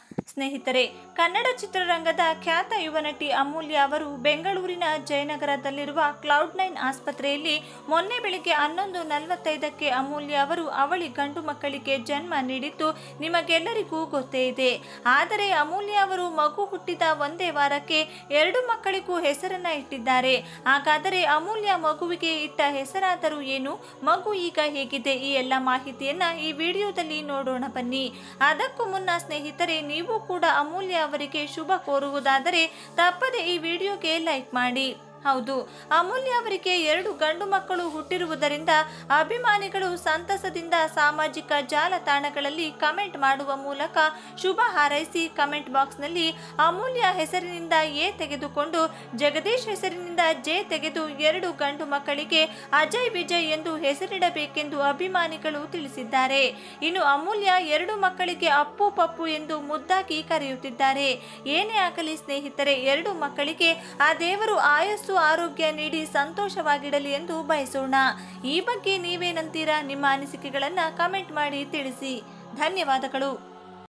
ಸ್ನೇಹಿತರೆ ಕನ್ನಡ ಚಿತ್ರರಂಗದ ಖ್ಯಾತ ಯುವ ನಟಿ ಅಮೂಲ್ಯ ಅವರು ಬೆಂಗಳೂರಿನ ಜಯನಗರದಲ್ಲಿರುವ ಕ್ಲೌಡ್ ನೈನ್ ಆಸ್ಪತ್ರೆಯಲ್ಲಿ ಮೊನ್ನೆ ಬೆಳಿಗ್ಗೆ ಹನ್ನೊಂದು ನಲವತ್ತೈದಕ್ಕೆ ಅಮೂಲ್ಯ ಅವರು ಅವಳಿ ಗಂಡು ಮಕ್ಕಳಿಗೆ ಜನ್ಮ ನೀಡಿದ್ದು ನಿಮಗೆಲ್ಲರಿಗೂ ಗೊತ್ತೇ ಇದೆ ಆದರೆ ಅಮೂಲ್ಯ ಅವರು ಮಗು ಹುಟ್ಟಿದ ಒಂದೇ ವಾರಕ್ಕೆ ಎರಡು ಮಕ್ಕಳಿಗೂ ಹೆಸರನ್ನ ಇಟ್ಟಿದ್ದಾರೆ ಹಾಗಾದರೆ ಅಮೂಲ್ಯ ಮಗುವಿಗೆ ಇಟ್ಟ ಹೆಸರಾದರೂ ಏನು ಮಗು ಈಗ ಹೇಗಿದೆ ಈ ಎಲ್ಲ ಮಾಹಿತಿಯನ್ನ ಈ ವಿಡಿಯೋದಲ್ಲಿ ನೋಡೋಣ ಬನ್ನಿ ಅದಕ್ಕೂ ಮುನ್ನ ಸ್ನೇಹಿತರೆ ನೀವು ಕೂಡ ಅಮೂಲ್ಯ ಅವರಿಗೆ ಶುಭ ಕೋರುವುದಾದರೆ ತಪ್ಪದೆ ಈ ವಿಡಿಯೋಗೆ ಲೈಕ್ ಮಾಡಿ ಹೌದು ಅಮೂಲ್ಯ ಅವರಿಗೆ ಎರಡು ಗಂಡು ಮಕ್ಕಳು ಹುಟ್ಟಿರುವುದರಿಂದ ಅಭಿಮಾನಿಗಳು ಸಂತಸದಿಂದ ಸಾಮಾಜಿಕ ಜಾಲತಾಣಗಳಲ್ಲಿ ಕಮೆಂಟ್ ಮಾಡುವ ಮೂಲಕ ಶುಭ ಹಾರೈಸಿ ಕಮೆಂಟ್ ಬಾಕ್ಸ್ನಲ್ಲಿ ಅಮೂಲ್ಯ ಹೆಸರಿನಿಂದ ಎ ತೆಗೆದುಕೊಂಡು ಜಗದೀಶ್ ಹೆಸರಿನಿಂದ ಜೆ ತೆಗೆದು ಎರಡು ಗಂಡು ಮಕ್ಕಳಿಗೆ ಅಜಯ್ ವಿಜಯ್ ಎಂದು ಹೆಸರಿಡಬೇಕೆಂದು ಅಭಿಮಾನಿಗಳು ತಿಳಿಸಿದ್ದಾರೆ ಇನ್ನು ಅಮೂಲ್ಯ ಎರಡು ಮಕ್ಕಳಿಗೆ ಅಪ್ಪು ಪಪ್ಪು ಎಂದು ಮುದ್ದಾಗಿ ಕರೆಯುತ್ತಿದ್ದಾರೆ ಏನೇ ಆಗಲಿ ಸ್ನೇಹಿತರೆ ಎರಡು ಮಕ್ಕಳಿಗೆ ಆ ದೇವರು ಆಯಸ್ಸು ಆರೋಗ್ಯ ನೀಡಿ ಸಂತೋಷವಾಗಿಡಲಿ ಎಂದು ಬಯಸೋಣ ಈ ಬಗ್ಗೆ ನೀವೇನಂತೀರಾ ನಿಮ್ಮ ಅನಿಸಿಕೆಗಳನ್ನು ಕಮೆಂಟ್ ಮಾಡಿ ತಿಳಿಸಿ ಧನ್ಯವಾದಗಳು